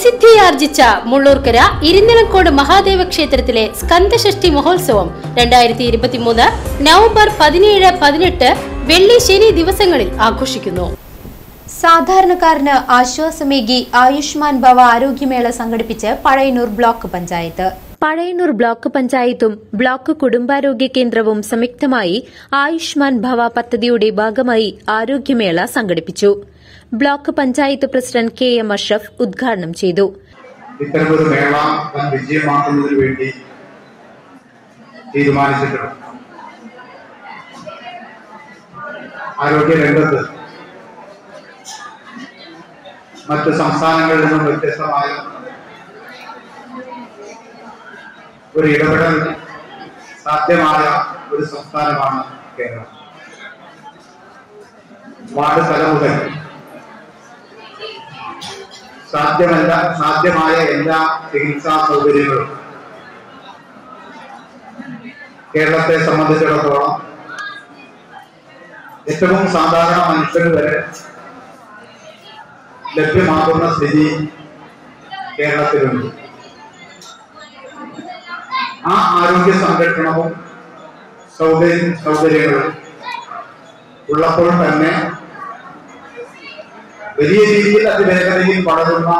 പ്രസിദ്ധിയാർജിച്ച മുള്ളൂർക്കര ഇരിഞ്ഞലക്കോട് മഹാദേവ ക്ഷേത്രത്തിലെ സ്കന്ദഷഷ്ടി മഹോത്സവം രണ്ടായിരത്തി ഇരുപത്തിമൂന്ന് നവംബർ പതിനേഴ് പതിനെട്ട് വെള്ളി ശനി ദിവസങ്ങളിൽ ആഘോഷിക്കുന്നു സാധാരണക്കാരന് ആശ്വാസമേകി ആയുഷ്മാൻ ഭവ ആരോഗ്യമേള സംഘടിപ്പിച്ച് പഴയന്നൂർ ബ്ലോക്ക് പഞ്ചായത്ത് പഴയന്നൂർ ബ്ലോക്ക് പഞ്ചായത്തും ബ്ലോക്ക് കുടുംബാരോഗ്യ കേന്ദ്രവും സംയുക്തമായി ആയുഷ്മാൻ ഭവ പദ്ധതിയുടെ ഭാഗമായി ആരോഗ്യമേള സംഘടിപ്പിച്ചു block panchayat president K M Ashraf ഉദ്ഘാടനം ചെയ്തു ഇത്തരമൊരു മേള വൻ വിജയമാക്കുന്നതിന് വേണ്ടി തീരുമാനിച്ചിട്ടുണ്ട് ആരോഗ്യ രംഗത്ത് മറ്റ് സംസ്ഥാനങ്ങളിൽ നിന്നും വ്യത്യസ്തമായ ഒരു ഇടപെടൽ സാധ്യമായ ഒരു സംസ്ഥാനമാണ് കേരളം വാർഡ് തലം മുതൽ സാധ്യമല്ല സാധ്യമായ എല്ലാ ചികിത്സാ സൗകര്യങ്ങളും കേരളത്തെ സംബന്ധിച്ചിടത്തോളം ഏറ്റവും സാധാരണ മനുഷ്യന് വരെ ലഭ്യമാകുന്ന സ്ഥിതി കേരളത്തിലുണ്ട് ആ ആരോഗ്യ സംരക്ഷണവും സൗകര്യ സൗകര്യങ്ങളും ഉള്ളപ്പോൾ തന്നെ വലിയ രീതിയിൽ അതിവേഗതയിൽ വളരുന്ന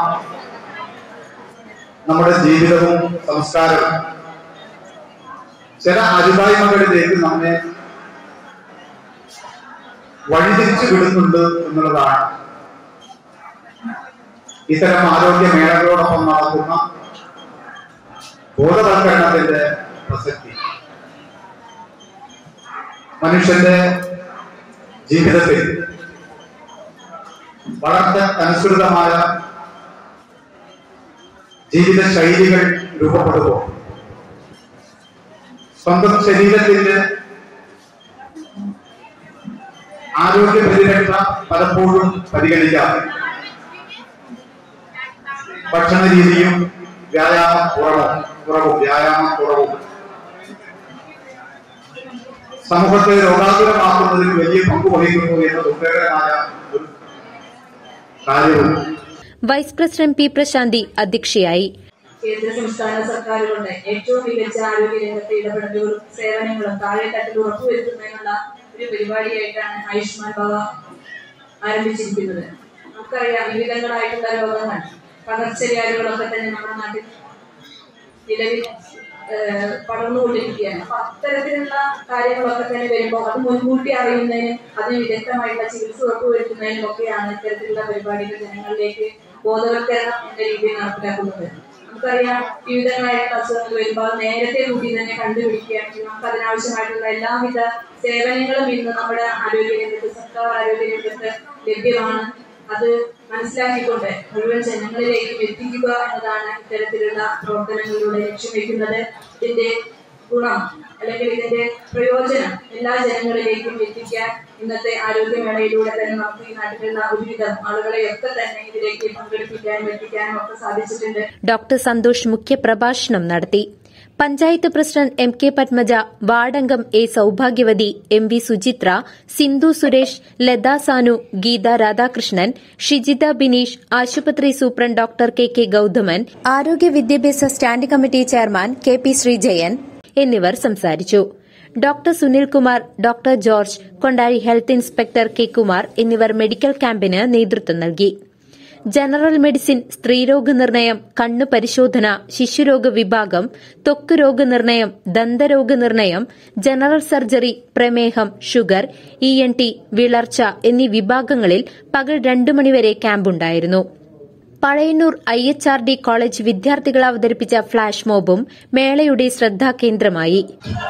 നമ്മുടെ ജീവിതവും സംസ്കാരവും ചില അരുതായ്മകളിലേക്ക് നമ്മെ വഴിതിരിച്ചു വിടുന്നുണ്ട് എന്നുള്ളതാണ് ഇത്തരം ആരോഗ്യ മേളകളോടൊപ്പം നടക്കുന്ന ബോധവൽക്കരണത്തിന്റെ പ്രസക്തി മനുഷ്യന്റെ ജീവിതത്തിൽ വളരെ അനുസൃതമായ ജീവിത ശൈലികൾ രൂപപ്പെടുമ്പോൾ സ്വന്തം ശരീരത്തിന്റെ ആരോഗ്യ പരിരക്ഷ പലപ്പോഴും പരിഗണിക്കാതെ ഭക്ഷണ രീതിയും വ്യായാമ കുറവും കുറവും വ്യായാമ കുറവും സമൂഹത്തെ രോഗാതുരമാക്കുന്നതിൽ വലിയ പങ്ക് വഹിക്കുന്നു എന്ന ദുഃഖകരമായ ഒരു കാര്യവും വൈസ് പ്രസിഡന്റ് പി പ്രശാന്തി അധ്യക്ഷയായി കേന്ദ്ര സംസ്ഥാന സർക്കാരുകളുടെ ഏറ്റവും മികച്ച ആരോഗ്യ രംഗത്തെ ഇടപെടലുകളും സേവനങ്ങളും താഴെത്തട്ടിൽ ഉറപ്പുവരുത്തുന്നതിനുള്ള ഒരു പരിപാടിയായിട്ടാണ് ആയുഷ്മാൻ ഭവ ആരംഭിച്ചിരിക്കുന്നത് നമുക്കറിയാം വിവിധങ്ങളായിട്ടുള്ള രോഗങ്ങൾ പകർച്ചവ്യാധികളൊക്കെ തന്നെ നമ്മുടെ നാട്ടിൽ നിലവിൽ ഏഹ്, പടർന്നുകൊണ്ടിരിക്കുകയാണ് അപ്പൊ അത്തരത്തിലുള്ള കാര്യങ്ങളൊക്കെ തന്നെ വരുമ്പോൾ അത് മുൻകൂട്ടി അറിയുന്നതിനും അതിന് വിദഗ്ധമായിട്ടുള്ള ചികിത്സ ഉറപ്പുവരുത്തുന്നതിനും ഒക്കെയാണ് ഇത്തരത്തിലുള്ള പരിപാടികൾ ജനങ്ങളിലേക്ക് ബോധവൽക്കരണം എന്ന രീതിയിൽ നടപ്പിലാക്കുന്നത് നമുക്കറിയാം വിവിധങ്ങളായിട്ടുള്ള അസുഖങ്ങൾ വരുമ്പോൾ അത് നേരത്തെ കൂട്ടി തന്നെ കണ്ടുപിടിക്കുകയാണെങ്കിൽ നമുക്ക് അതിനാവശ്യമായിട്ടുള്ള എല്ലാവിധ സേവനങ്ങളും ഇന്ന് നമ്മുടെ ആരോഗ്യ രംഗത്ത് സർക്കാർ ആരോഗ്യ രംഗത്ത് ലഭ്യമാണ് അത് മനസ്സിലാക്കിക്കൊണ്ട് മുഴുവൻ ജനങ്ങളിലേക്കും എത്തിക്കുക എന്നതാണ് ഇത്തരത്തിലുള്ള പ്രവർത്തനങ്ങളിലൂടെ ലക്ഷ്യം വെക്കുന്നത് ഇതിന്റെ ഗുണം അല്ലെങ്കിൽ ഇതിന്റെ പ്രയോജനം എല്ലാ ജനങ്ങളിലേക്കും എത്തിക്കാൻ ഇന്നത്തെ ആരോഗ്യമേളയിലൂടെ തന്നെ നമുക്ക് ഈ നാട്ടിലുള്ള ഒരുവിധം ആളുകളെയൊക്കെ തന്നെ ഇതിലേക്ക് പങ്കെടുപ്പിക്കാനും എത്തിക്കാനും ഒക്കെ സാധിച്ചിട്ടുണ്ട് ഡോക്ടർ സന്തോഷ് മുഖ്യപ്രഭാഷണം നടത്തി panchayat president M K Padmaja വാർഡംഗം A Soubhagyavathi M V Suchitra Sindhu Suresh Latha Sanu Geetha Radhakrishnan Shijitha Bineesh ആശുപത്രി superintendent doctor K K Gauthaman ആരോഗ്യ വിദ്യാഭ്യാസ standing committee chairman K P Sreejayan എന്നിവർ സംസാരിച്ചു doctor Sunilkumar doctor George Kondazhy health inspector K Kumar എന്നിവർ മെഡിക്കൽ ക്യാമ്പിന് നേതൃത്വം നൽകി ജനറൽ മെഡിസിൻ സ്ത്രീരോഗ നിർണയം കണ്ണു പരിശോധന ശിശുരോഗ വിഭാഗം ത്വക്ക് രോഗനിർണയം ദന്തരോഗ നിർണയം ജനറൽ സർജറി പ്രമേഹം ഷുഗർ ഇ എൻ ടി വിളർച്ച എന്നീ വിഭാഗങ്ങളിൽ പകൽ രണ്ടു മണിവരെ ക്യാമ്പുണ്ടായിരുന്നു Pazhayannur I H R D college വിദ്യാർത്ഥികൾ അവതരിപ്പിച്ച ഫ്ളാഷ് മോബും മേളയുടെ ശ്രദ്ധാകേന്ദ്രമായി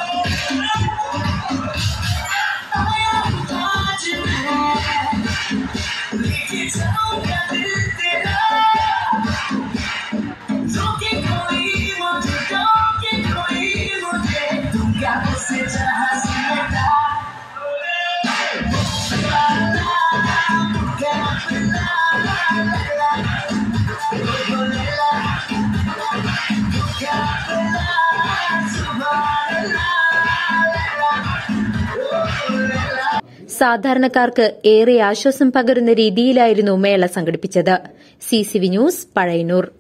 സാധാരണക്കാർക്ക് ഏറെ ആശ്വാസം പകരുന്ന രീതിയിലായിരുന്നു മേള സംഘടിപ്പിച്ചത് C C V news Pazhayannur